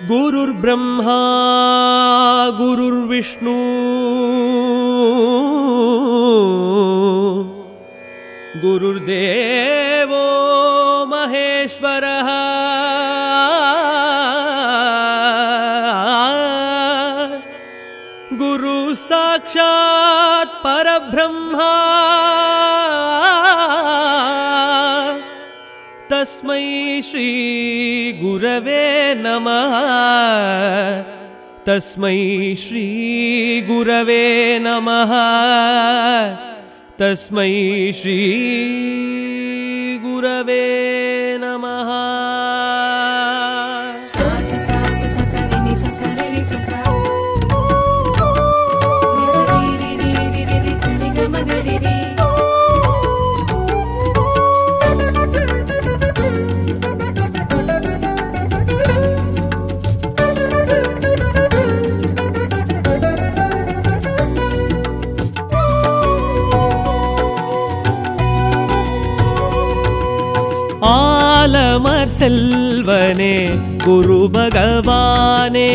गुरुर्ब्रह्मा गुरुर्विष्णु गुरुर्देवो महेश्वरः गुरु साक्षात् परब्रह्मा तस्मै श्रीगुरवे नमः तस्मै श्रीगुरवे नमः तस्मै श्रीगुरवे नमः सा सा सा सा सा सा रे नि सा सा रे रे सा सा नि सा रे रे रे रे रे रे सा रे ग म ग रे रे ஆலமர் செல்வனே குரு பகவானே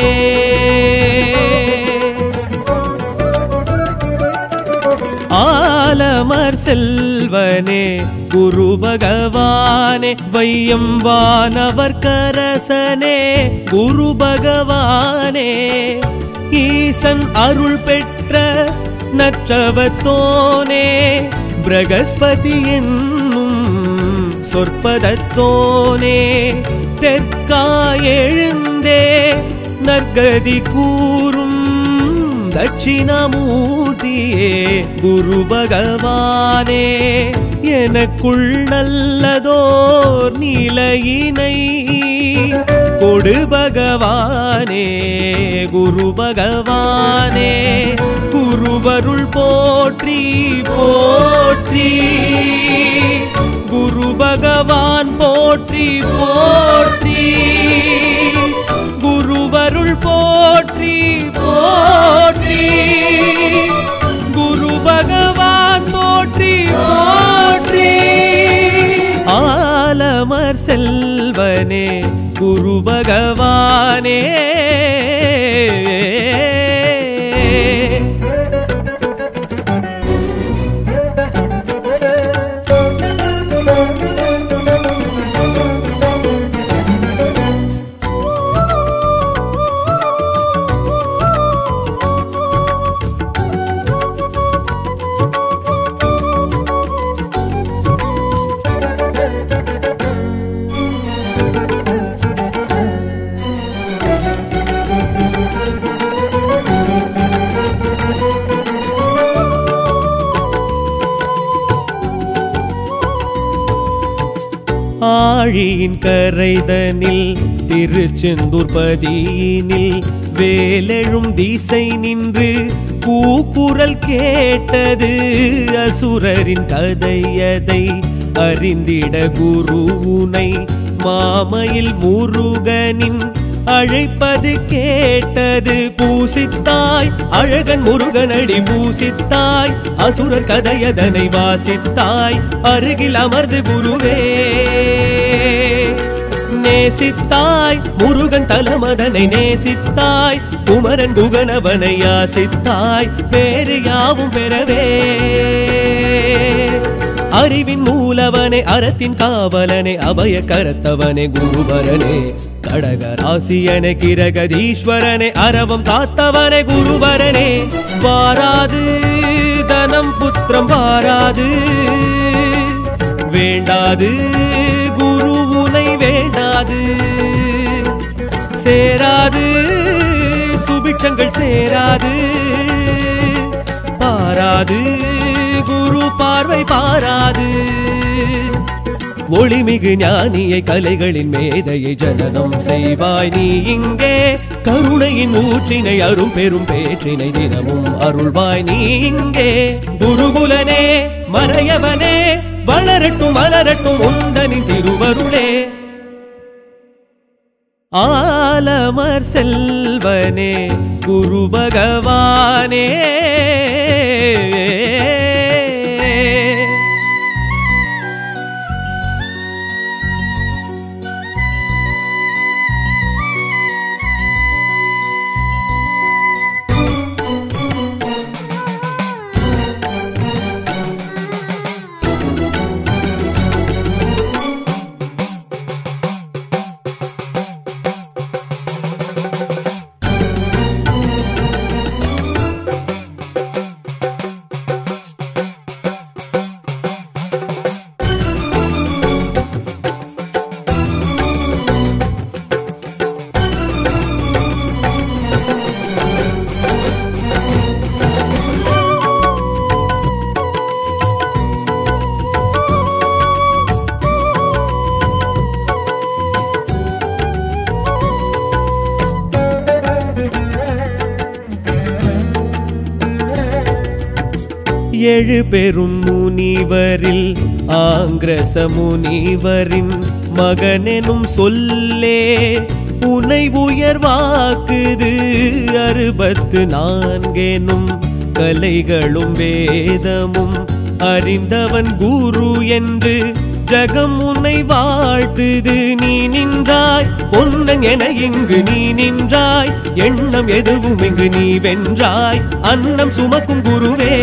ஆலமர் செல்வனே குரு பகவானே வையம் வானவர் கரசனே குரு பகவானே ஈசன் அருள் பெற்ற நற்றவத்தோனே பிரகஸ்பதி என்னும் சொற்பதத்தோனே தெற்காயெழுந்தே நற்கதி கூறும் தட்சிணமூர்த்தியே குரு பகவானே எனக்குள் நல்லதோர் நிலையினை கொடு பகவானே குரு பகவானே குருவருள் போற்றி போற்றி குரு பகவான் போற்றி போற்றி குருவருள் போற்றி போற்றி குரு பகவான் போற்றி போற்றி ஆலமர் செல்வனே குரு பகவானே ஆழியின் கரைதனில் திருச்செந்தூர் பதியினில் வேலெழும் திசை நின்று கூக்குரல் கேட்டது அசுரரின் கதையதை அறிந்திட குருவுனை மாமையில் முருகனின் அழைப்பது கேட்டது பூசித்தாய் அழகன் முருகனடி பூசித்தாய் அசுரர் கதையதனை வாசித்தாய் அருகில் அமர்ந்து குருவே நேசித்தாய் முருகன் தலமதனை நேசித்தாய் குமரன் குகனவனை யாசித்தாய் வேறு யாவும் பெறவே அறிவின் மூலவனே அறத்தின் காவலனே அபய கரத்தவனே குருவரனே கடக ராசியனே கிரகதீஸ்வரனே அரவம் காத்தவனே குருவரனே வாராது தனம் புத்திரம் வாராது வேண்டாது குரு உனை வேண்டாது சேராது சுபிட்சங்கள் சேராது பாராது குரு பார்வை பாராது ஒளிமிகு ஞானியை கலைகளின் மேதையை ஜனனம் செய்வாய் நீ இங்கே கருணையின் ஊற்றினை அரும் பெரும் பேற்றினை தினமும் அருள்வாய் நீ இங்கே குருகுலனே மறையவனே வளரட்டும் மலரட்டும் உந்தனின் திருவருளே ஆலமர் செல்வனே குரு பகவானே ஏழு பெரும் முனிவரில் ஆங்கிரச முனிவரின் மகனெனும் சொல்லே உனை உயர்வாக்குது அறுபத்து நான்கெனும் கலைகளும் வேதமும் அறிந்தவன் குரு என்று ஜகம் உன்னை வாழ்த்துது நீ நின்றாய் பொன்னன் என இங்கு நீ நின்றாய் எண்ணம் எதுவும் இங்கு நீ வென்றாய் அன்னம் சுமக்கும் குருவே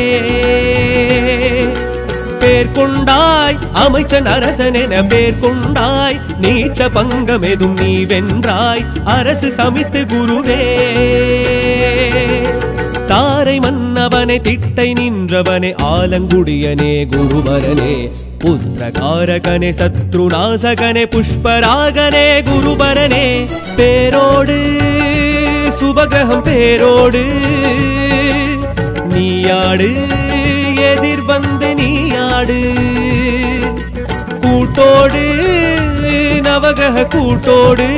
பேர் கொண்டாய் அமைச்சன் அரசன் என பேர் கொண்டாய் நீச்ச பங்கம் எதும் நீ வென்றாய் அரசு சமித்து குருவே தாரை மன்னவனே திட்டை நின்றவனே ஆலங்குடியனே குருவரனே புத்திரகாரகனே சத்ருநாசகனே புஷ்பராகனே குருபரனே பேரோடு சுபகிரகம் பேரோடு நீயாடு எதிர் வந்து நீயாடு கூட்டோடு நவகக கூட்டோடு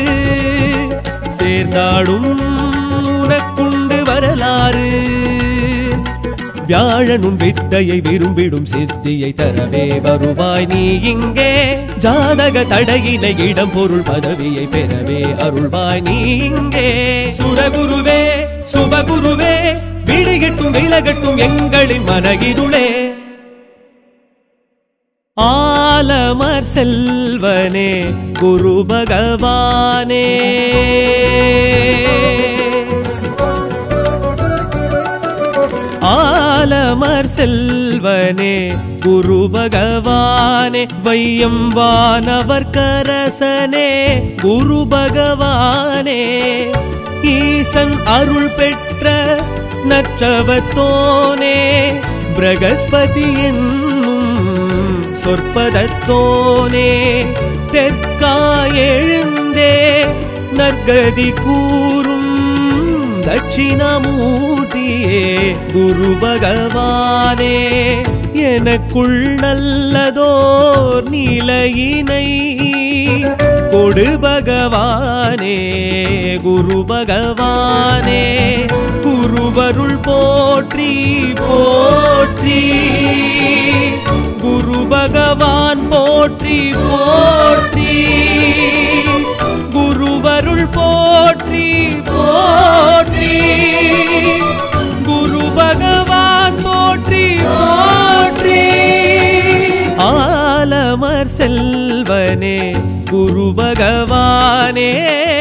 சேர்ந்தாடும் உனக்குண்டு வரலாறு வியாழனும் வித்தையை விரும்பிடும் சித்தியை தரவே வருவாய் நீ இங்கே ஜாதக தடையினை இடம் பொருள் பதவியை பெறவே அருள்வாய் நீ இங்கே சுரகுருவே சுபகுருவே விடுகட்டும் விலகட்டும் எங்களின் மனகிருளே ஆலமர் செல்வனே குரு பகவானே ஆலமர் செல்வனே குரு பகவானே வையம் வானவர் கரசனே குரு பகவானே ஈசன் அருள் பெற்ற நற்றவத்தோனே பிரகஸ்பதி என்னும் சொற்பதத்தோனே தெற்காய் எழுந்தே நற்கதி கூறும் தட்சிணமூர்த்தியே குரு பகவானே எனக்குள் நல்லதோர் நிலையினை கொடு பகவானே குரு பகவானே குருவருள் போற்றி போற்றி குரு பகவான் போற்றி போற்றி குருவருள் போற்றி போற்றி குரு பகவான் போற்றி போற்றி ஆலமர் செல்வனே குரு பகவானே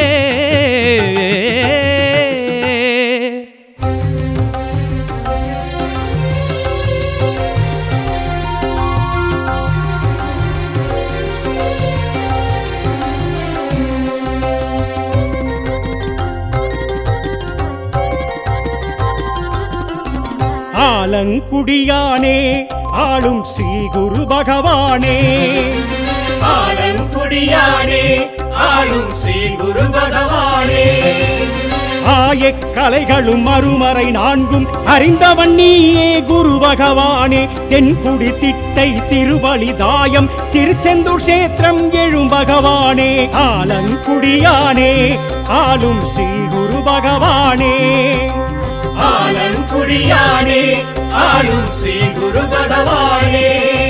ஆலங்குடியானே ஆளும் ஸ்ரீ குரு பகவானே ஆலங்குடியானே ஆளும் ஸ்ரீ குரு பகவானே ஆயக் கலைகளும் மறுமறை நான்கும் அறிந்தவன் நீயே குரு பகவானே தென்குடி திட்டை திருவழிதாயம் திருச்செந்தூர் கஷேத்திரம் எழும் பகவானே ஆலங்குடியானே ஆளும் ஸ்ரீ குரு பகவானே ஆலங்குடியானே ஆளும் ஸ்ரீ குரு பகவானே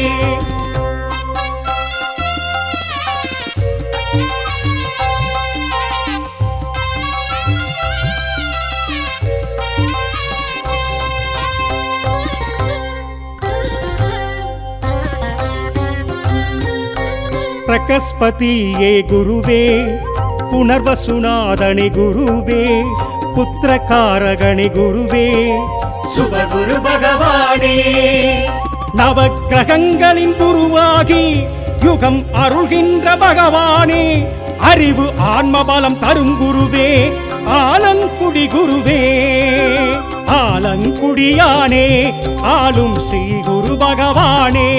பிரகஸ்பதியே குருவே புனர்வசுநாதனி குருவே புத்திரகாரகணி குருவே சுபகுரு பகவானே நவக்கிரகங்களின் குருவாகி யுகம் அருள்கின்ற பகவானே அறிவு ஆன்மபலம் தரும் குருவே ஆலங்குடி குருவே ஆலங்குடியானே ஆளும் ஸ்ரீ குரு பகவானே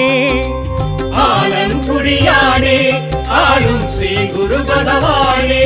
ஆலங்குடியானே ஆளும் ஸ்ரீ குரு பகவானே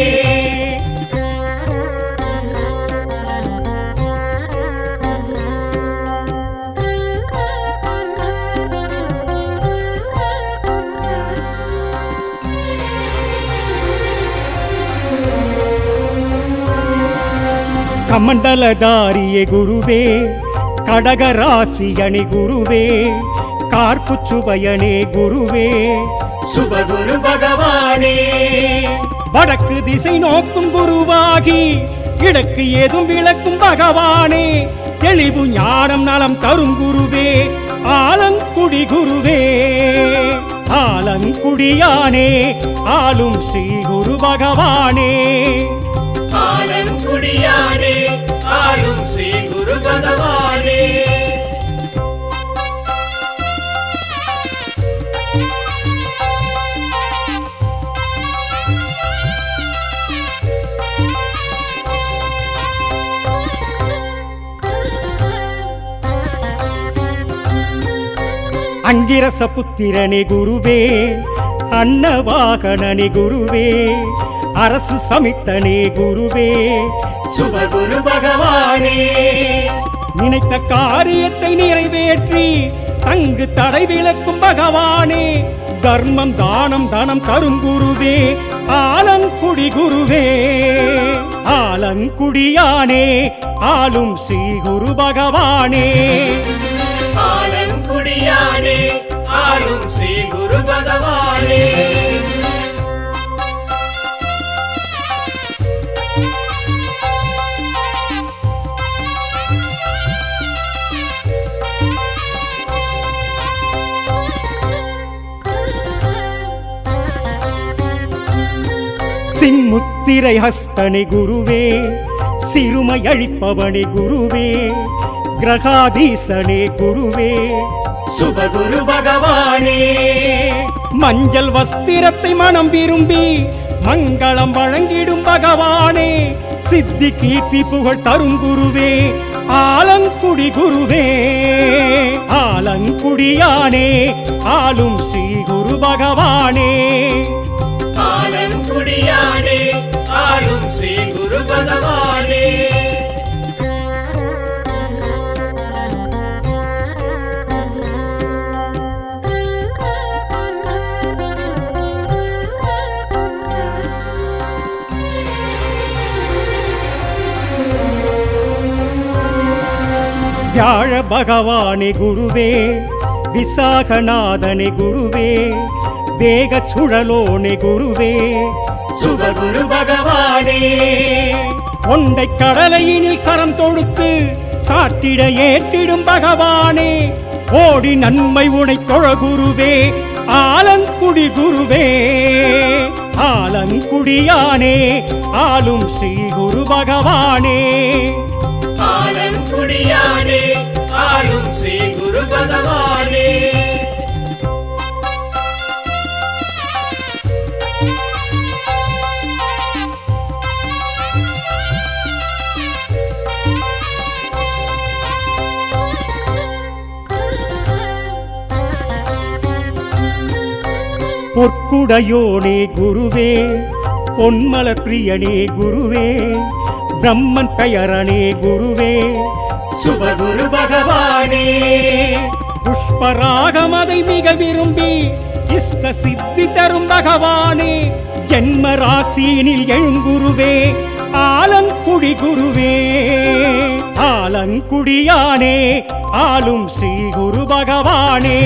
கமண்டலதாரியே குருவே கடகராசி அணி குருவே கார்ப்பு சுவையனே குருவே சுபகுரு பகவானே வடக்கு திசை நோக்கும் குருவாகி கிழக்கு ஏதும் விளக்கும் பகவானே தெளிவு ஞானம் நலம் தரும் குருவே ஆலங்குடி குருவே ஆலங்குடியானே ஆளும் ஸ்ரீ குரு பகவானே ஆலங்குடியானே ஆளும் ஸ்ரீ குரு பகவானே அங்கிரச புத்திரனே குருவே அன்னவாகனனே குருவே அரசு சமித்தனே குருவே சுபகுரு பகவானே நினைத்த காரியத்தை நிறைவேற்றி தங்கு தடை விளக்கும் பகவானே தர்மம் தானம் தனம் தரும் குருவே ஆலங்குடி குருவே ஆலங்குடியானே ஆளும் ஸ்ரீ குரு பகவானே ஆலங்குடியானே ஆளும் ஸ்ரீ குரு பகவானே சின்முத்திரை ஹஸ்தனி குருவே சிறுமை அழிப்பவனே குருவே கிரகாதீசனே குருவே சுபகுரு பகவானே மஞ்சள் வஸ்திரத்தை மனம் விரும்பி மங்களம் வழங்கிடும் பகவானே சித்தி கீர்த்தி புகழ் தரும் குருவே ஆலங்குடி குருவே ஆலங்குடியானே ஆளும் ஸ்ரீ குரு பகவானே ஆலங்குடியானே ஆளும் ஸ்ரீ குரு பகவானே வியாழ பகவானே குருவே விசாகநாதனே குருவே வேக சுழலோனே குருவே சுபகுரு பகவானே கொண்டை கடலையினில் சரம் தொடுத்து சாட்டிட ஏற்றிடும் பகவானே கோடி நன்மை உனை தொழ குருவே ஆலங்குடி குருவே ஆலங்குடியானே ஆளும் ஸ்ரீ குரு பகவானே ஆலங்குடியானே ஆளும் ஸ்ரீ குரு பகவானே பொற்குடையோனே குருவே பொன்மலர் பிரியனே குருவே பிரம்மன் பெயரனே குருவே சுபகுரு பகவானே புஷ்பராகமதை மிக விரும்பி இஷ்ட சித்தி தரும் பகவானே ஜென்ம ராசியினில் எழுங்குருவே ஆலங்குடி குருவே ஆலங்குடியானே ஆளும் ஸ்ரீ குரு பகவானே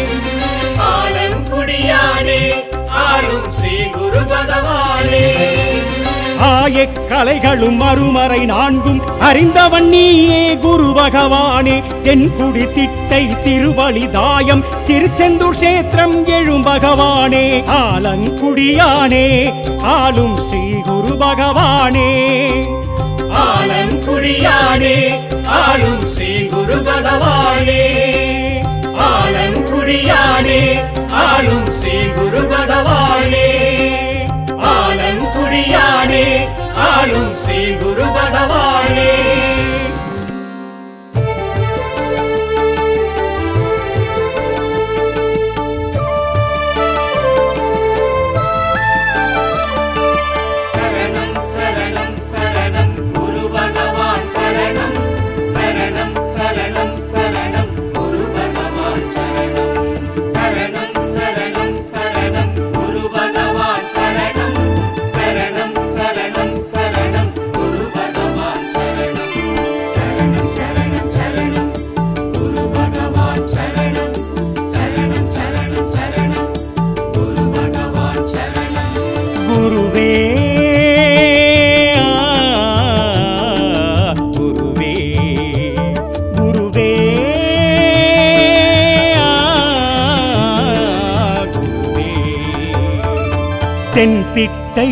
ஆலங்குடியானே ஆளும் ஸ்ரீ குரு பகவானே ஆயக் கலைகளும் மறுமறை நான்கும் அறிந்தவன் நீயே குரு பகவானே தென்குடி திட்டை திருவழிதாயம் திருச்செந்தூர் கஷேத்திரம் எழும் பகவானே ஆலங்குடியானே ஆளும் ஸ்ரீ குரு பகவானே ஆலங்குடியானே ஆளும் ஸ்ரீ குரு பகவானே ஆலங்குடியானே ஆளும் ஸ்ரீ குரு பகவானே ஆலங்குடியானே ஆளும் ஸ்ரீ குரு பகவானே சரணம் சரணம் சரணம் குரு பகவான் சரணம் சரணம் சரணம் சரணம் குரு பகவான் சரணம் சரணம் குருவே ஆ, குருவே குருவே ஆ, குருவே தென்திட்டை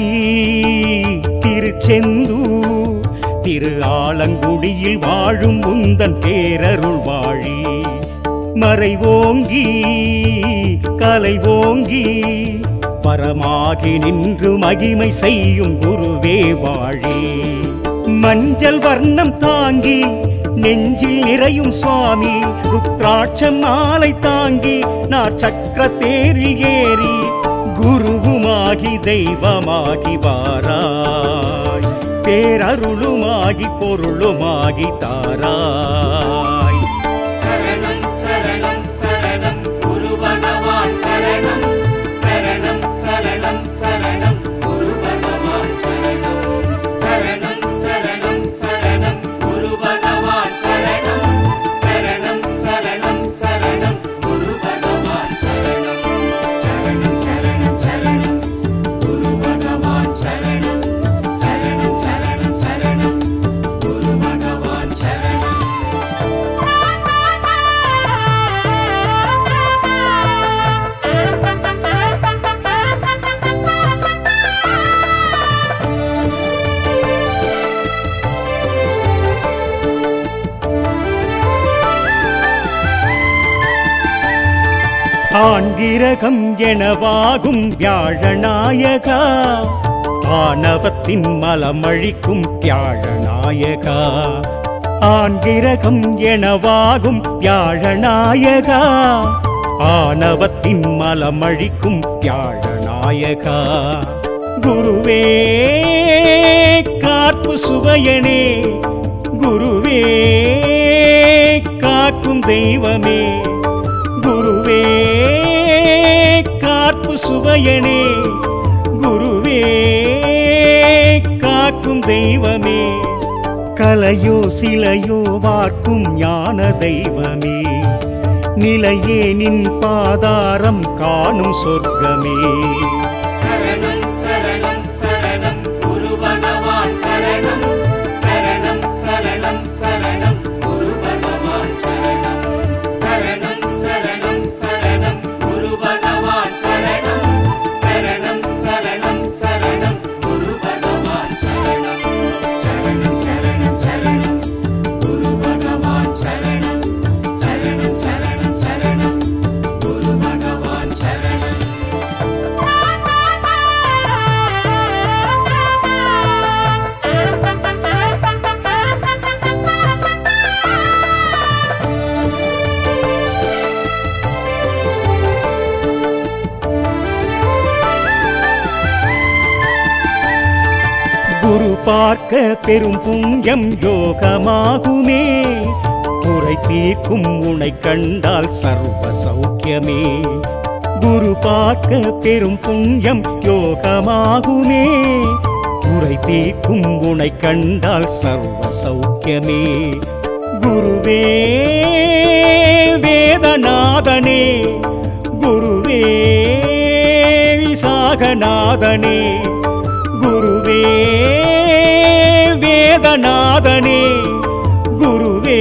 திருச்செந்தூர் திரு ஆலங்குடியில் வாழும் உந்தன் பேரருள் வாழி மறைவோங்கி கலைவோங்கி பரமாகி நின்று மகிமை செய்யும் குருவே வாழி மஞ்சள் வர்ணம் தாங்கி நெஞ்சில் நிறையும் சுவாமி ருத்ராட்சம் மாலை தாங்கி நார் சக்கர தேரில் ஏறி குருவுமாகி தெய்வமாகி வாராய் பேரருளுமாகி பொருளுமாகி தாராய் சரணம் சரணம் சரணம் குரு பகவான் சரணம் சரணம் சரணம் சரணம் குரு பகவான் சரணம் சரணம் சரணம் சரணம் குரு பகவான் சரணம் சரணம் சரணம் சரணம் குரு பகவான் சரணம் சரணம் சரணம் சரணம் குரு பகவான் சரணம் சரணம் சரணம் சரணம் குரு பகவான் சரணம் ஆண்கிரகம் எனவாகும் வியாழநாயகா ஆணவத்தின் மலமழிக்கும் வியாழநாயகா ஆண்கிரகம் எனவாகும் வியாழநாயகா ஆணவத்தின் மலமழிக்கும் வியாழநாயகா குருவே காப்பு சுவையனே குருவே காக்கும் தெய்வமே குருவே காப்பு சுவையனே குருவே காக்கும் தெய்வமே கலையோ சிலையோ வார்க்கும் ஞான தெய்வமே நிலையே நின் பாதாரம் காணும் சொர்க்கமே சரணம் சரணம் சரணம் குரு பகவான் சரணம் சரணம் சரணம் சரணம் குரு பகவான் சரணம் சரணம் சரணம் சரணம் குரு பகவான் சரணம் சரணம் சரணம் சரணம் குரு பகவான் சரணம் சரணம் சரணம் சரணம் குரு பகவான் சரணம் சரணம் சரணம் சரணம் குரு பகவான் சரணம் குரு பார்க்க பெரும் புண்ணியம் யோகமாகுமே குறை தீர்க்கும் உனை கண்டால் சர்வ சௌக்கியமே குரு பார்க்க பெரும் புண்ணியம் யோகமாகுமே குறை தீர்க்கும் உனை கண்டால் சர்வ சௌக்கியமே குருவே வேதநாதனே குருவே விசாகநாதனே குருவே வேதநாதனே குருவே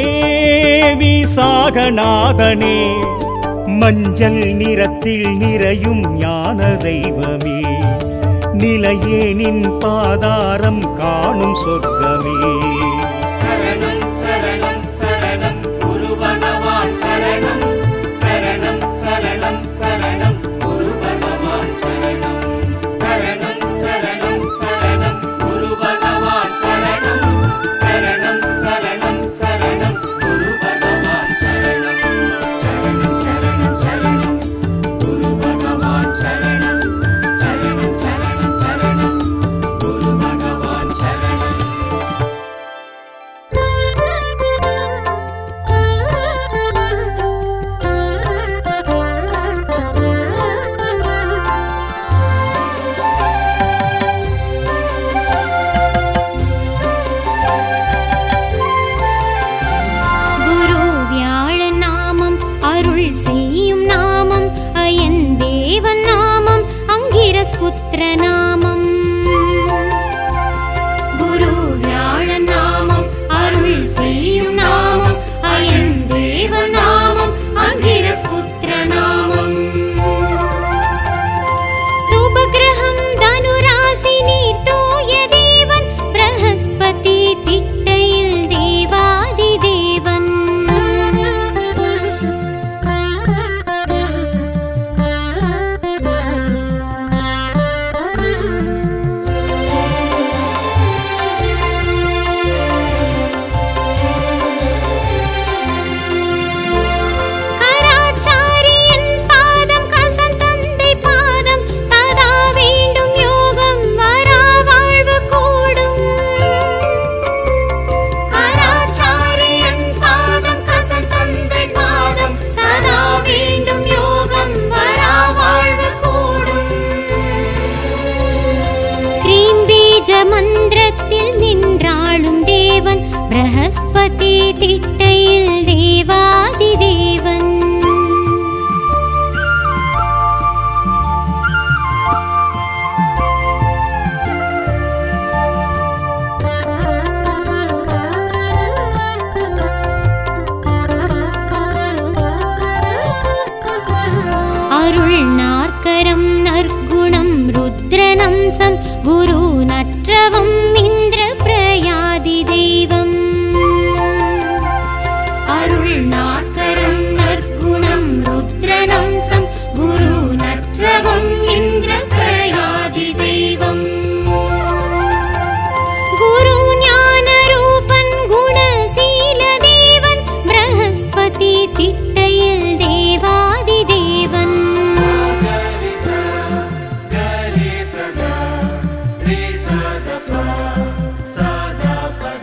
விசாகநாதனே மஞ்சள் நிறத்தில் நிறையும் ஞான தெய்வமே நிலையே நின் பாதாரம் காணும் சொர்க்கமே சரணம் சரணம் சரணம் குரு பகவான் சரணம் சரணம் சரணம் சரணம் குரு பகவான் சரணம் சரணம் சரணம் சரணம் குரு பகவான் சரணம் சரணம் சரணம் சரணம் குரு பகவான் சரணம் சரணம் சரணம் சரணம் குரு பகவான் சரணம் சரணம் சரணம் சரணம் குரு பகவான் சரணம் பிரகஸ்பதி திட்டையில் தேவாதி தேவன் அருள் நாற்கரம் நற்குணம் ருத்ரநம்சம் குரு நற்றவம் இந்திர பிரயாதி தெய்வம் அருள் நாற்கரம் நற்குணம் ருத்ரநம்சம் குரு நற்றவம் இந்திர பிரயாதி தெய்வம் குரு ஞான ரூபன் குணசீல தேவன் பிரகஸ்பதி திட்டையில் தேவாதி தேவன் गरि सदा रे सदा पा सदा पद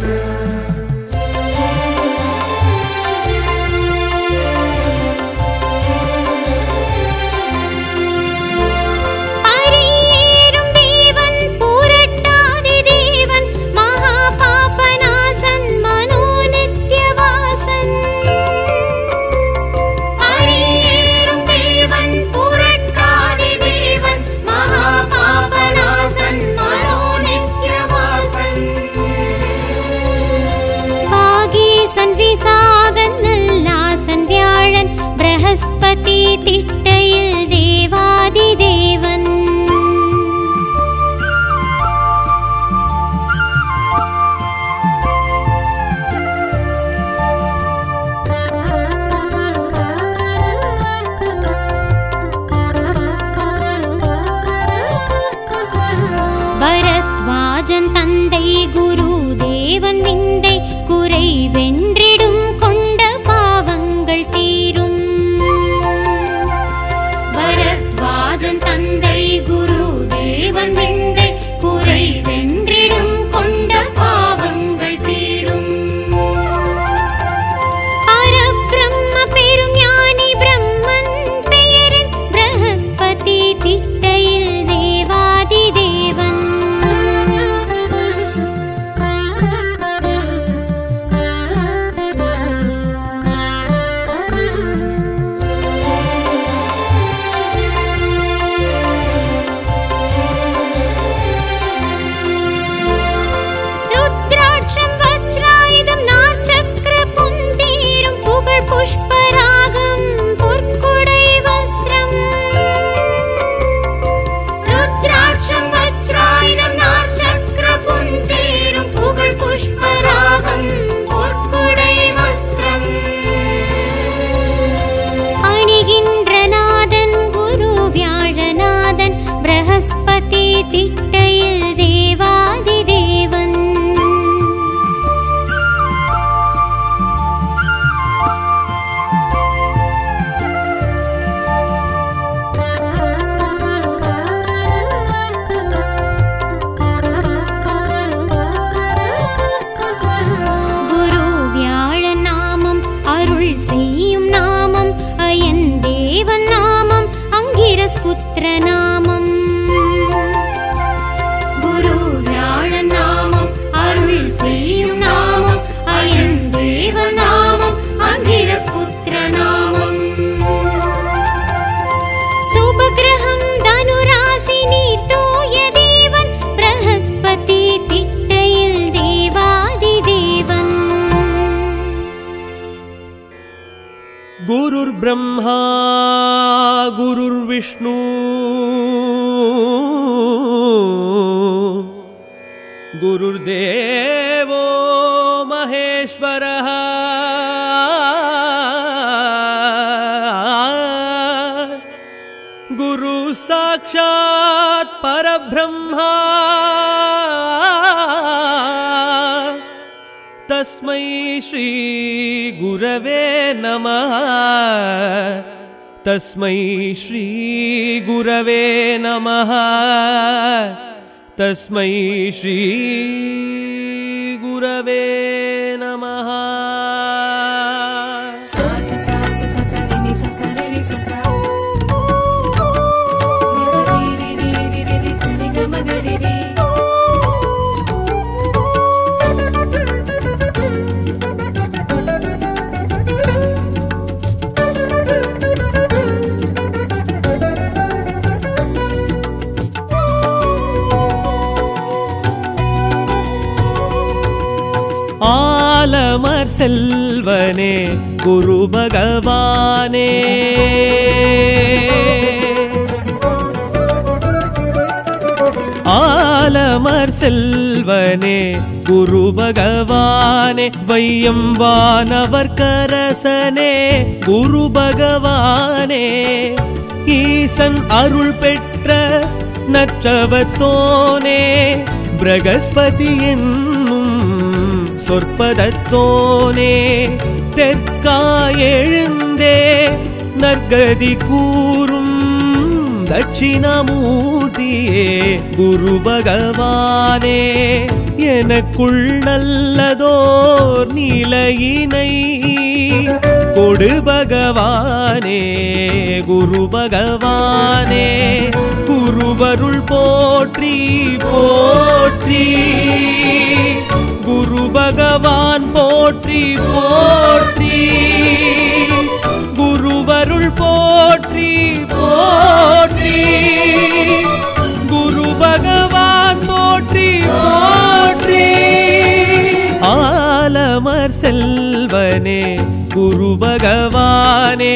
அரியேறும் தேவன் பூரட்டாதி தேவன் மகா பாபநாசன் மனோநித்யவாசன் அரியேறும் தேவன் பூரட்டாதி தேவன் மகா பாபநாசன் மனோநித்யவாசன் பாகீசன் விசாகன் நல்லாசன் வியாழன் பிரகஸ்பதி திட்டையில் தேவாதி தேவன் பரத்வாஜன் தந்தை குரு தேவன் விந்தை குறை வென்றிடும் கொண்ட பாவங்கள் தீரும் பரத்வாஜன் தந்தை குரு தேவன் விந்தை குறை வென்றிடும் கொண்ட பாவங்கள் தீரும் பரபிரம்ம பெரும் ஞானி பிரம்மன் பெயரின் பிரகஸ்பதி திட்டையில் தேவாதி தேவன் ருத்ராட்சம் வஜ்ராயுதம் நாற்சக்கர புந்தீரும் புகழ் புஷ்பராகம் பொற்குடை வஸ்திரம் ருத்ராட்சம் வஜ்ராயுதம் நாற்சக்கர புந்தீரும் புகழ் புஷ்பராகம் பொற்குடை வஸ்திரம் அணிகின்ற நாதன் குரு வியாழநாதன் பிரகஸ்பதி திட்டையில் தேவாதி தேவன் குரு வியாழ நாமம் அருள் செய்யும் நாமம் அயன் தேவன் நாமம் அங்கிரஸ் புத்திர நாமம் குரு வியாழ நாமம் அருள் செய்யும் நாமம் அயன் தேவன் நாமம் அங்கிரஸ் புத்திர நாமம் சுபகிரகம் தனுராசி நீர் தூய தேவன் பிரகஸ்பதி திட்டையில் தேவாதி தேவன் गुरुर्ब्रह्मा गुरुर्विष्णु गुरुर्देवो महेश्वरः गुरु साक्षात् परब्रह्मा तस्मै श्रीगुरवे नमः तस्मै श्रीगुरवे नमः तस्मै श्रीगुरवे नमः sa sa sa sa sa sa re ni sa sa re re sa sa ni sa re re re re re re sa re ga ma ga re re ஆலமர் செல்வனே குரு பகவானே ஆலமர் செல்வனே குரு பகவானே வையம் வானவர் கரசனே குரு பகவானே ஈசன் அருள் பெற்ற நற்றவத்தோனே பிரகஸ்பதி என்னும் சொற்பதத்தோனே தெற்காயெழுந்தே நற்கதி கூறும் தட்சிணமூர்த்தியே குரு பகவானே எனக்குள் நல்லதோர் நிலையினை கொடு பகவானே குரு பகவானே குருவருள் போற்றி போற்றி குரு பகவான் போற்றி போற்றி குருவருள் போற்றி போற்றி குரு பகவான் போற்றி போற்றி ஆலமர் செல்வனே குரு பகவானே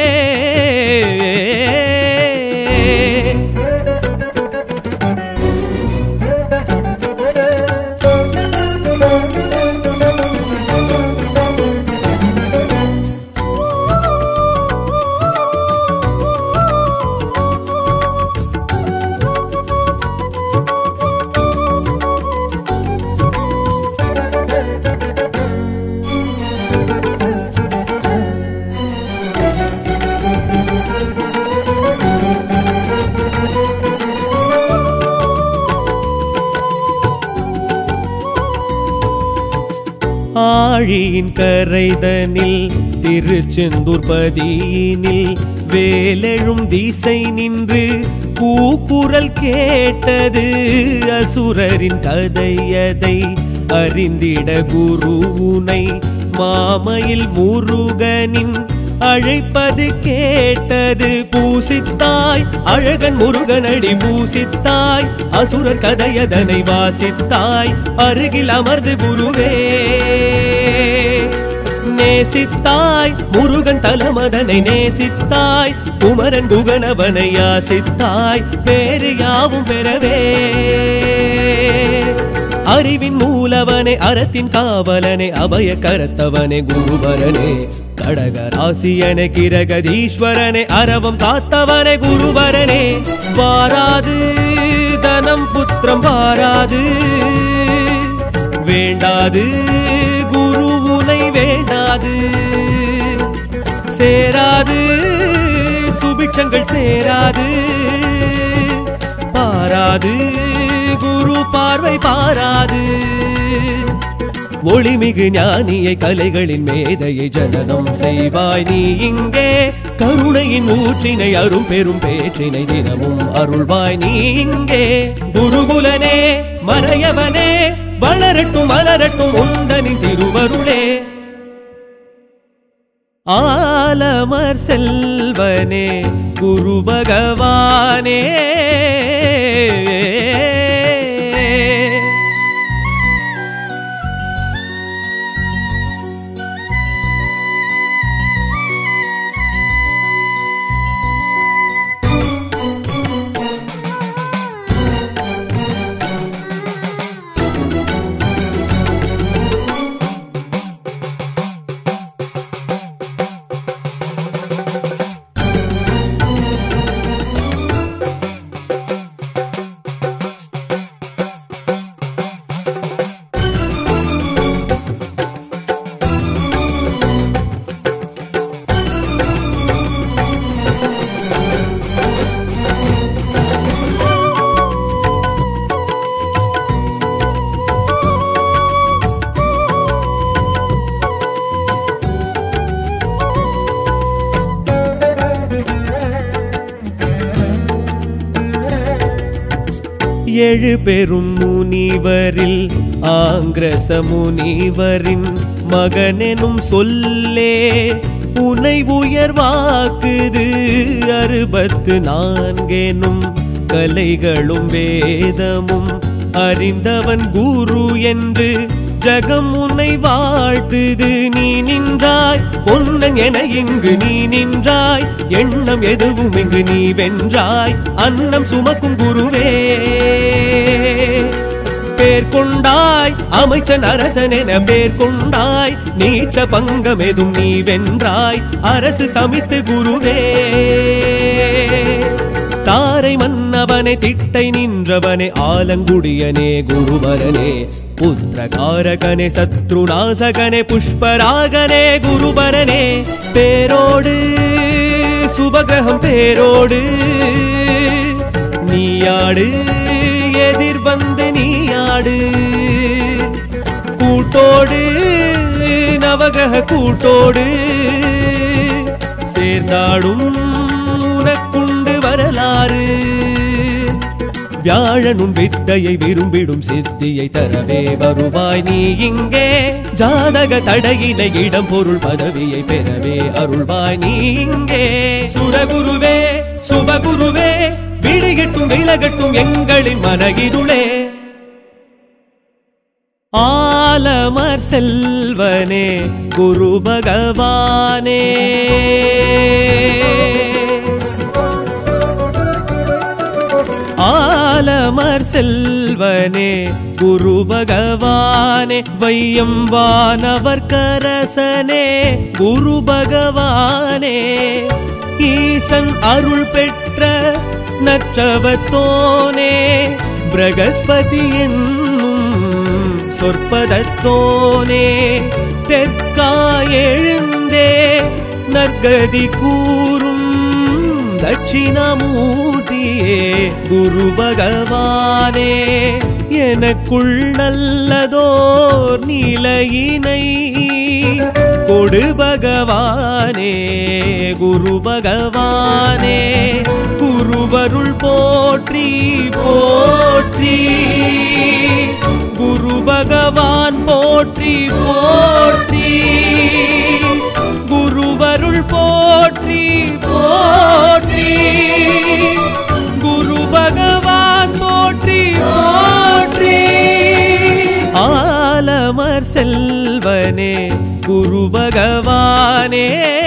ஆழியின் கரைதனில் திருச்செந்தூர் பதியினில் வேலெழும் திசை நின்று கூக்குரல் கேட்டது அசுரரின் கதையதை அறிந்திட குருவுனை மாமையில் முருகனின் அழைப்பது கேட்டது பூசித்தாய் அழகன் முருகனடி பூசித்தாய் அசுரர் கதையதனை வாசித்தாய் அருகில் அமர்ந்து குருவே நேசித்தாய் முருகன் தலமதனை நேசித்தாய் குமரன் குகனவனை யாசித்தாய் வேறு யாவும் பெறவே அறிவின் மூலவனே அறத்தின் காவலனே அபய கரத்தவனே குருவரனே கடக ராசியனே கிரகதீஸ்வரனே அரவம் காத்தவனே குருவரனே வாராது தனம் புத்திரம் வாராது வேண்டாது குருவுனை வேண்டாது சேராது சுபிட்சங்கள் சேராது பாராது குரு பார்வை பாராது ஒளிமிகு ஞானியை கலைகளின் மேதையை ஜனனம் செய்வாய் நீ இங்கே கருணையின் ஊற்றினை அரும் பெரும் பேற்றினை தினமும் அருள்வாய் நீ இங்கே குருகுலனே மறையவனே வளரட்டும் மலரட்டும் உந்தனின் திருவருளே ஆலமர் செல்வனே குரு பகவானே ஏழு பெரும் முனிவரில் ஆங்கிரச முனிவரின் மகனெனும் சொல்லே உனை உயர்வாக்குது அறுபத்து நான்கெனும் கலைகளும் வேதமும் அறிந்தவன் குரு என்று ஜகம் உன்னை வாழ்த்துது நீ நின்றாய் பொன்னன் என இங்கு நீ நின்றாய் எண்ணம் எதுவும் இங்கு நீ வென்றாய் அன்னம் சுமக்கும் குருவே பேர் கொண்டாய் அமைச்சன் அரசன் என பேர் கொண்டாய் நீச்ச பங்கம் எதும் நீ வென்றாய் அரசு சமித்து குருவே தாரை மன்னவனே திட்டை நின்றவனே ஆலங்குடியனே குருவரனே புத்திரகாரகனே சத்ருநாசகனே புஷ்பராகனே குருபரனே பேரோடு சுபகிரகம் பேரோடு நீயாடு எதிர் வந்து நீயாடு கூட்டோடு நவகிரக கூட்டோடு சேர்ந்தாடும் உனக்குண்டு வரலாறு வியாழனும் வித்தையை விரும்பிடும் சித்தியை தரவே வருவாய் நீ இங்கே ஜாதக தடையினை இடம் பொருள் பதவியை பெறவே அருள்வாய் நீ இங்கே சுரகுருவே சுபகுருவே விடிகட்டும் விலகட்டும் எங்களின் மனகிருளே ஆலமர் செல்வனே குரு பகவானே ஆலமர் செல்வனே குரு பகவானே வையம் வானவர் கரசனே குரு பகவானே ஈசன் அருள் பெற்ற நற்றவத்தோனே பிரகஸ்பதி என்னும் சொற்பதத்தோனே தெற்காய் எழுந்தே நற்கதி கூறும் தட்சிணமூர்த்தியே குரு பகவானே எனக்குள் நல்லதோர் நிலையினை கொடு பகவானே குரு பகவானே குருவருள் போற்றி போற்றி குரு பகவான் போற்றி போற்றி குருவருள் போற்றி போற்றி குரு பகவான் போற்றி போற்றி ஆலமர் செல்வனே குரு பகவானே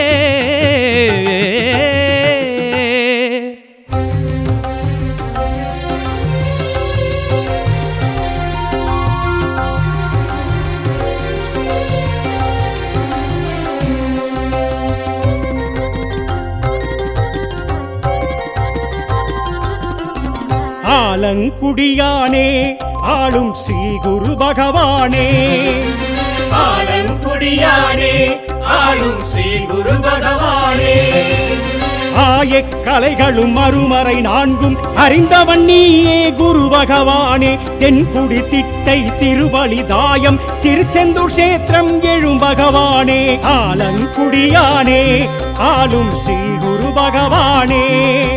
ஆலங்குடியானே ஆளும் ஸ்ரீ குரு பகவானே ஆலங்குடியானே ஆளும் ஸ்ரீ குரு பகவானே ஆயக் கலைகளும் மறுமறை நான்கும் அறிந்தவன் நீயே குரு பகவானே தென்குடி திட்டை திருவழிதாயம் திருச்செந்தூர் கஷேத்திரம் எழும் பகவானே ஆலங்குடியானே ஆளும் ஸ்ரீ குரு பகவானே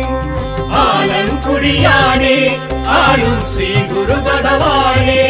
ஆலங்குடியானே ஆளும் ஸ்ரீ குரு பகவானே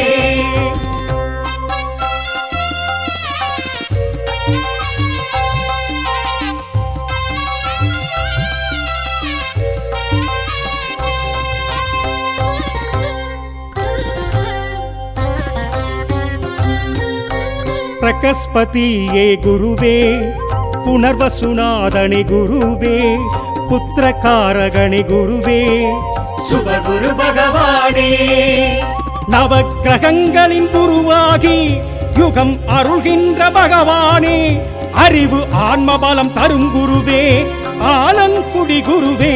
பிரகஸ்பதியே குருவே புனர்வசுநாதனி குருவே புத்திரகாரகணி குருவே சுபகுரு பகவானே நவக்கிரகங்களின் குருவாகி யுகம் அருள்கின்ற பகவானே அறிவு ஆன்மபலம் தரும் குருவே ஆலங்குடி குருவே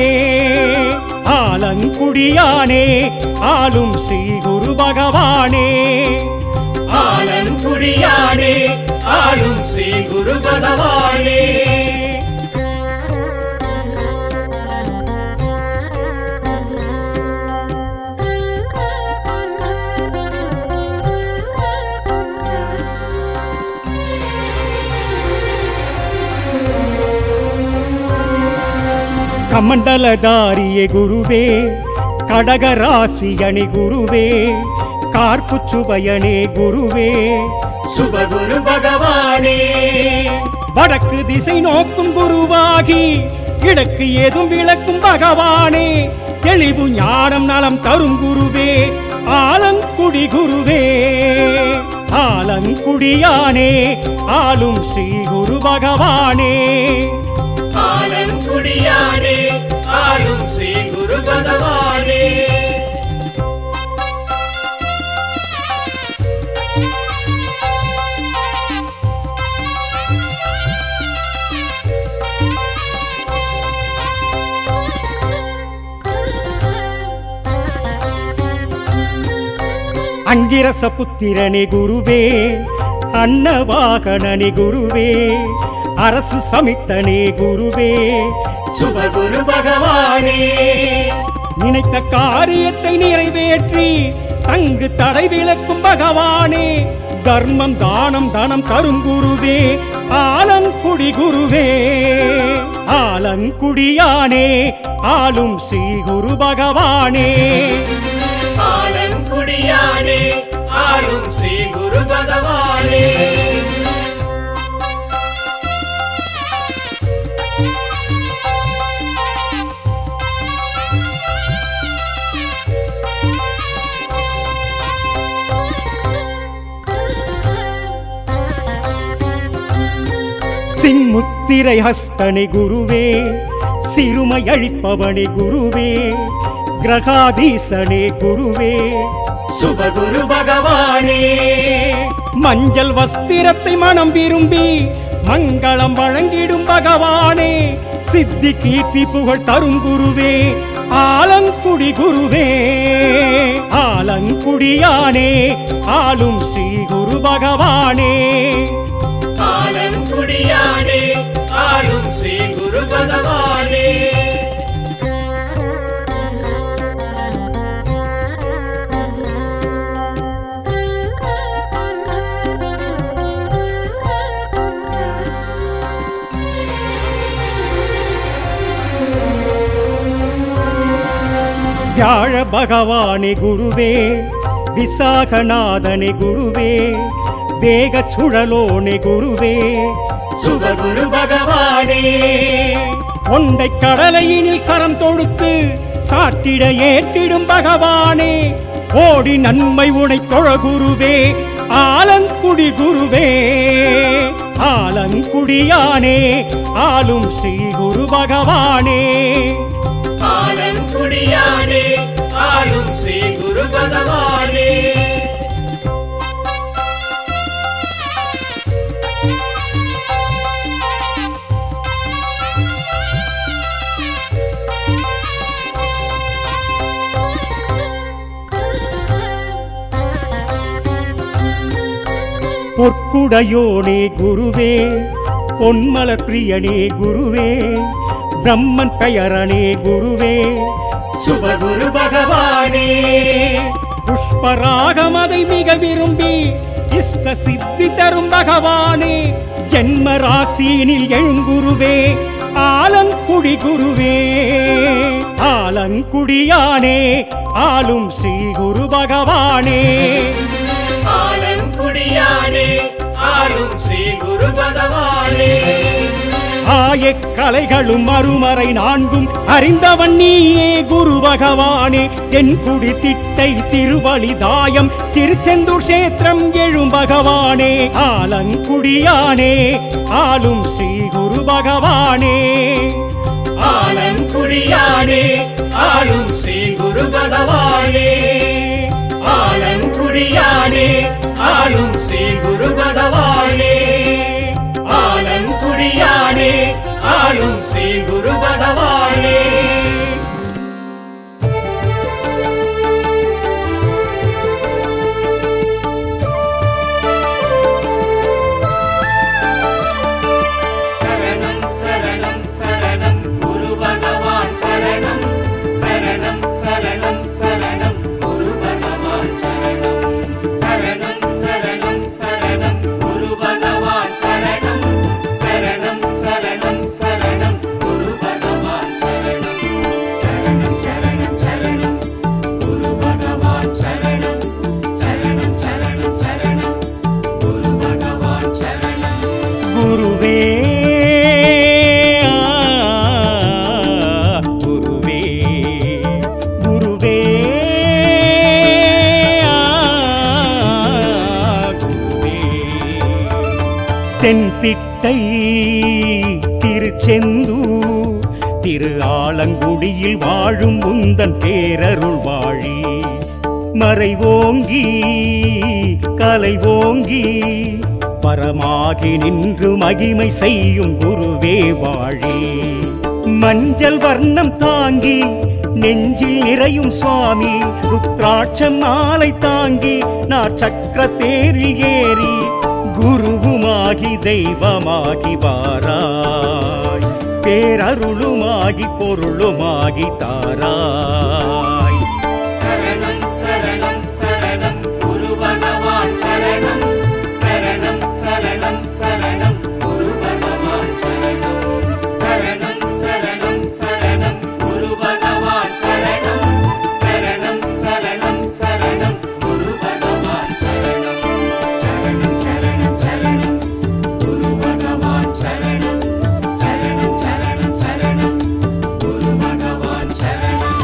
ஆலங்குடியானே ஆளும் ஸ்ரீ குரு பகவானே ஆலங்குடியானே ஆளும் ஸ்ரீ குரு பகவானே கமண்டலதாரியே குருவே கடகராசியணி குருவே கார்ப்புச்சுவயனே குருவே சுபகுரு பகவானே வடக்கு திசை நோக்கும் குருவாகி கிழக்கு ஏதும் விளக்கும் பகவானே தெளிவு ஞானம் நலம் தரும் குருவே ஆலங்குடி குருவே ஆலங்குடியானே ஆளும் ஸ்ரீ குரு பகவானே ஆலங்குடியானே ஆளும் ஸ்ரீ குரு பகவானே அங்கிரச புத்திரனே குருவே அன்னவாகனனே குருவே அரசு சமித்தனே குருவே சுபகுரு பகவானே நினைத்த காரியத்தை நிறைவேற்றி தங்கு தடை விளக்கும் பகவானே தர்மம் தானம் தனம் தரும் குருவே ஆலங்குடி குருவே ஆலங்குடியானே ஆளும் ஸ்ரீ குரு பகவானே ஆலங்குடியானே ஆளும் ஸ்ரீ குரு பகவானே சின்முத்திரை ஹஸ்தனே குருவே சிறுமை அழிப்பவனே குருவே கிரகாதீசனே குருவே சுபகுரு பகவானே மஞ்சள் வஸ்திரத்தை மனம் விரும்பி மங்களம் வழங்கிடும் பகவானே சித்தி கீர்த்தி புகழ் தரும் குருவே ஆலங்குடி குருவே ஆலங்குடியானே ஆளும் ஸ்ரீ குரு பகவானே ஆலங்குடியானே ஆளும் ஸ்ரீ குரு பகவானே வியாழ பகவானே குருவே விசாகநாதனே குருவே வேக சுழலோனே குருவே சுபகுரு பகவானே கொண்டை கடலையினில் சரம் தொடுத்து சாட்டிட ஏற்றிடும் பகவானே கோடி நன்மை உனை தொழ குருவே ஆலங்குடி குருவே ஆலங்குடியானே ஆளும் ஸ்ரீ குரு பகவானே ஆலங்குடியானே ஆளும் ஸ்ரீ குரு பகவானே பொற்குடையோனே குருவே பொன்மலர் பிரியனே குருவே பிரம்மன் பெயரனே குருவே சுபகுரு பகவானே புஷ்பராகம் அதை மிக விரும்பி இஷ்ட சித்தி தரும் பகவானே ஜென்ம ராசியினில் எழுங்குருவே ஆலங்குடி குருவே ஆலங்குடியானே ஆளும் ஸ்ரீ குரு பகவானே ஆலங்குடியானே ஆளும் ஸ்ரீ குரு பகவானே ஆயக் கலைகளும் மறுமறை நான்கும் அறிந்தவன் நீயே குரு பகவானே தென்குடி திட்டை திருவழிதாயம் திருச்செந்தூர் கஷேத்திரம் எழும் பகவானே ஆலங்குடியானே ஆளும் ஸ்ரீ குரு பகவானே ஆலங்குடியானே ஆளும் ஸ்ரீ குரு பகவானே ஆலங்குடியானே ஆளும் ஸ்ரீ குரு பகவானே ஆலங்குடியானே ஆளும் ஸ்ரீ குரு பகவானே சரணம் சரணம் சரணம் குரு பகவான் சரணம் சரணம் சரணம் சரணம் குரு பகவான் சரணம் சரணம் சரணம் சரணம் குரு பகவான் சரணம் சரணம் சரணம் சரணம் குரு பகவான் சரணம் திட்டை திருச்செந்தூர் திரு ஆலங்குடியில் வாழும் உந்தன் பேரருள் வாழி மறைவோங்கி கலை ஓங்கி பரமாகி நின்று மகிமை செய்யும் குருவே வாழி மஞ்சள் வர்ணம் தாங்கி நெஞ்சில் நிறையும் சுவாமி ருத்ராட்சம் மாலை தாங்கி நார் சக்கர தேரில் ஏறி குருவுமாகி தெய்வமாகி வாராய் பேரருளுமாகி பொருளுமாகி தாராய் சரணம் சரணம் சரணம் குரு பகவான் சரணம் சரணம் சரணம் சரணம் குரு பகவான் சரணம் சரணம் சரணம் சரணம் குரு பகவான் சரணம் சரணம் சரணம் சரணம் குரு பகவான் சரணம் சரணம் சரணம் சரணம் குரு பகவான் சரணம் சரணம் சரணம் சரணம் குரு பகவான் சரணம்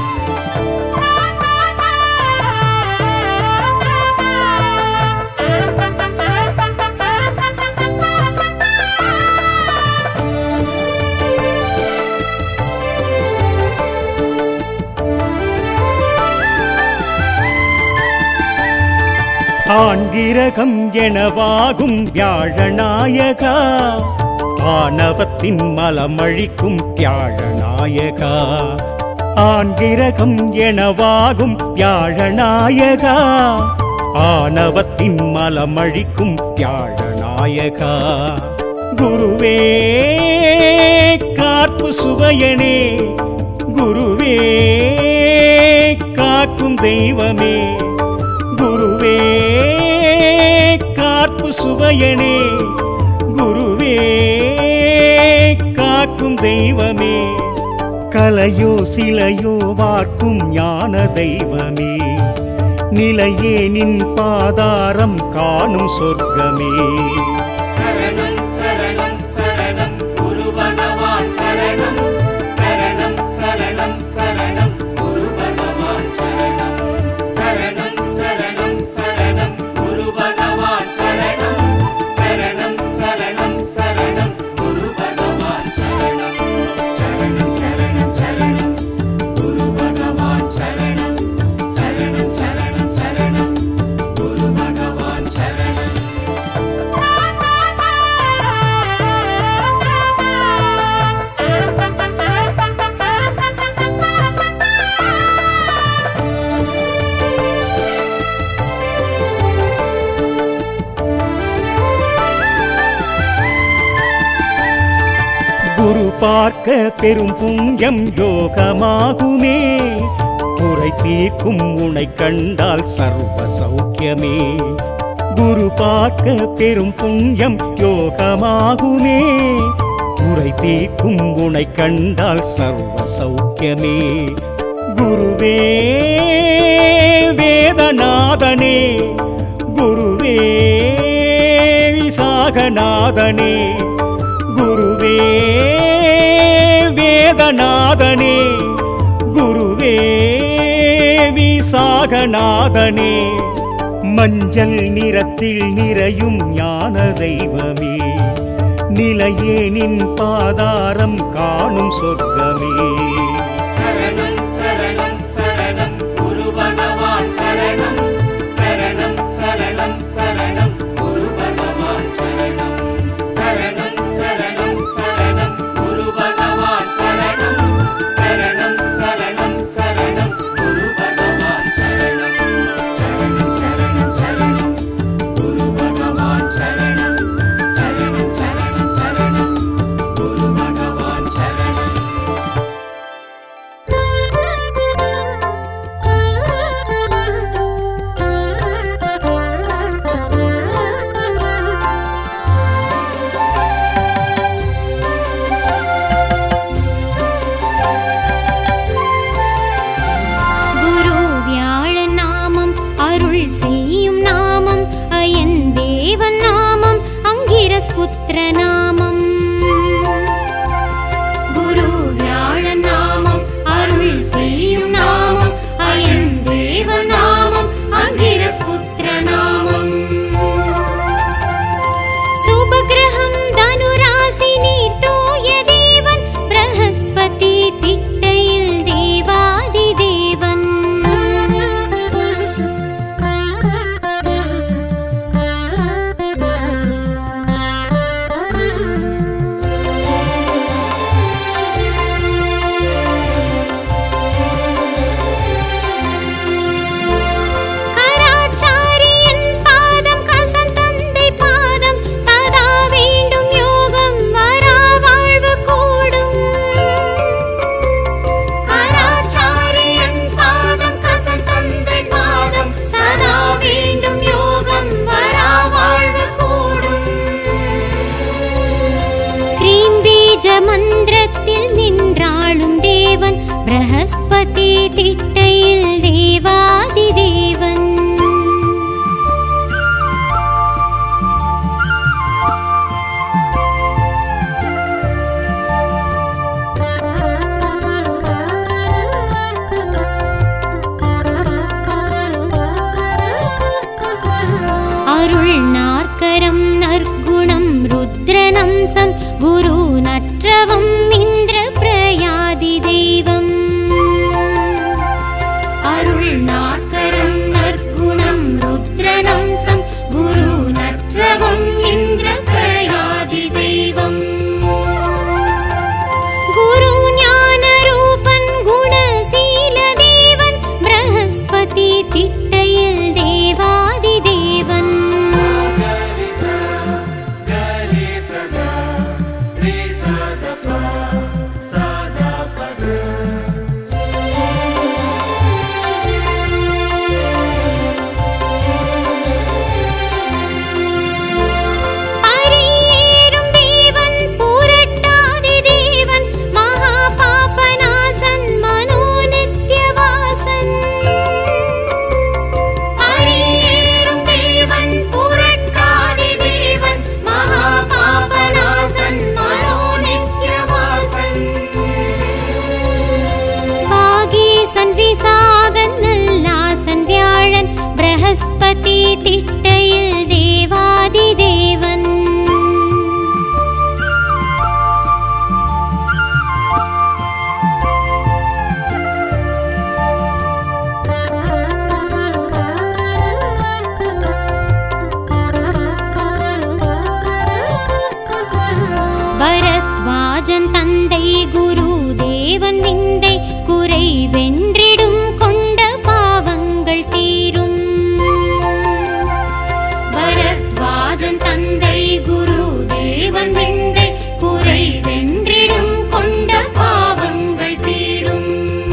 ஆண்கிரகம் எனவாகும் வியாழநாயகா ஆணவத்தின் மலமழிக்கும் வியாழநாயகா ஆண்கிரகம் எனவாகும் வியாழநாயகா ஆணவத்தின் மலமழிக்கும் வியாழநாயகா குருவே காப்பு சுவையனே குருவே காக்கும் தெய்வமே குருவே காப்பு சுவையனே குருவே காக்கும் தெய்வமே கலையோ சிலையோ வார்க்கும் ஞான தெய்வமே நிலையே நின் பாதாரம் காணும் சொர்க்கமே சரணம் சரணம் சரணம் குரு பகவான் சரணம் சரணம் சரணம் சரணம் குரு பகவான் சரணம் சரணம் சரணம் சரணம் குரு பகவான் சரணம் சரணம் சரணம் சரணம் குரு பகவான் சரணம் சரணம் சரணம் சரணம் குரு பகவான் சரணம் சரணம் சரணம் சரணம் குரு பகவான் சரணம் குரு பார்க்க பெரும் புண்ணியம் யோகமாகுமே குறை தீர்க்கும் உனை கண்டால் சர்வ சௌக்கியமே குரு பார்க்க பெரும் புண்ணியம் யோகமாகுமே குறை தீர்க்கும் உனை கண்டால் சர்வ சௌக்கியமே குருவே வேதநாதனே குருவே விசாகநாதனே குருவே வேதநாதனே குருவே விசாகநாதனே மஞ்சள் நிறத்தில் நிறையும் ஞான தெய்வமே நிலையே நின் பாதாரம் காணும் சொர்க்கமே சரணம் சரணம் சரணம் குரு பகவான் சரணம் சரணம் சரணம் சரணம் குரு பகவான் சரணம் சரணம் சரணம் சரணம் குரு பகவான் சரணம் சரணம் சரணம் சரணம் குரு பகவான் சரணம் சரணம் சரணம் சரணம் குரு பகவான் சரணம் சரணம் சரணம் சரணம் குரு பகவான் சரணம் குரு வியாழ நாமம் அருள் செய்யும் நாமம் அயன் தேவன் நாமம் அங்கிரஸ் புத்திர நாமம் குரு வியாழ நாமம் அருள் செய்யும் நாமம் அயன் தேவன் நாமம் அங்கிரஸ் புத்திர நாமம் சுபகிரகம் தன பிரகஸ்பதி திட்டையில் தேவாதி தேவன் அருள் நாற்கரம் நற்குணம் ருத்ரநம்சம் குரு நற்றவம் இந்திர பிரயாதி தெய்வம் அருள் நாற்கரம் நற்குணம் ருத்ரநம்சம் குரு நற்றவம் இந்திர பிரயாதி தெய்வம் குரு ஞான ரூபன் குணசீல தேவன் பிரகஸ்பதி திட்டையில் தேவாதி தேவன் அரியேறும் தேவன் பூரட்டாதி தேவன் மகா பாபநாசன் மனோ நித்யவாசன் அரியேறும் தேவன் பூரட்டாதி தேவன் மகா பாபநாசன் மனோ நித்யவாசன் பாகீசன் விசாகன் நல்லாசன் வியாழன் பிரகஸ்பதி திட்டையில் தேவாதி தேவன் பரத்வாஜன் தந்தை குரு தேவன் விந்தை குறை வென்றிடும் கொண்ட பாவங்கள் தீரும் பரத்வாஜன் தந்தை குரு தேவன் விந்தை குறை வென்றிடும் கொண்ட பாவங்கள் தீரும்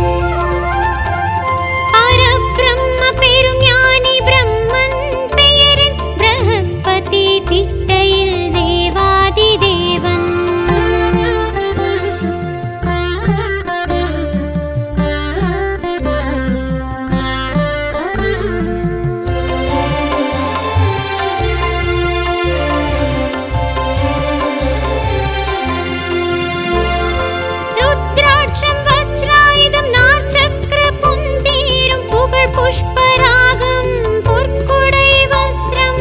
பரபிரம்ம பெரும் ஞானி பிரம்மன் பெயரின் பிரகஸ்பதி திட்டையில் தேவாதி தேவன் ருத்ராட்சம் வஜ்ராயுதம் நாற்சக்கர புந்தீரும் புகழ் புஷ்பராகம் பொற்குடை வஸ்திரம்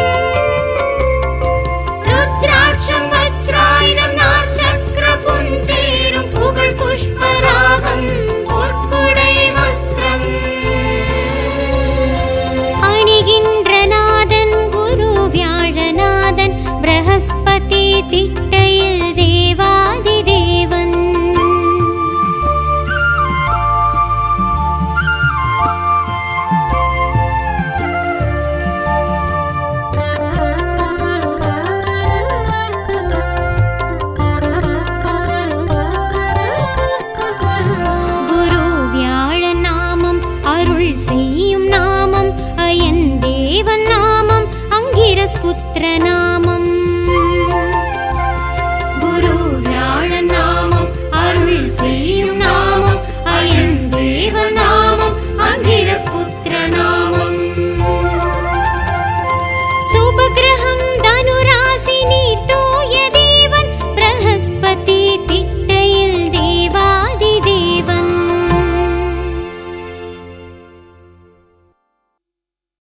ருத்ராட்சம் வஜ்ராயுதம் நாற்சக்கர புந்தீரும் புகழ் புஷ்பராகம் பொற்குடை வஸ்திரம் அணிகின்ற நாதன் குரு வியாழநாதன் பிரகஸ்பதி திட்டையில் தேவாதி தேவன் குரு வியாழன் நாமம் அருள் செய்யும் நாமம் அயன் தேவன் நாமம் அங்கிரஸ் புத்திர நாமம்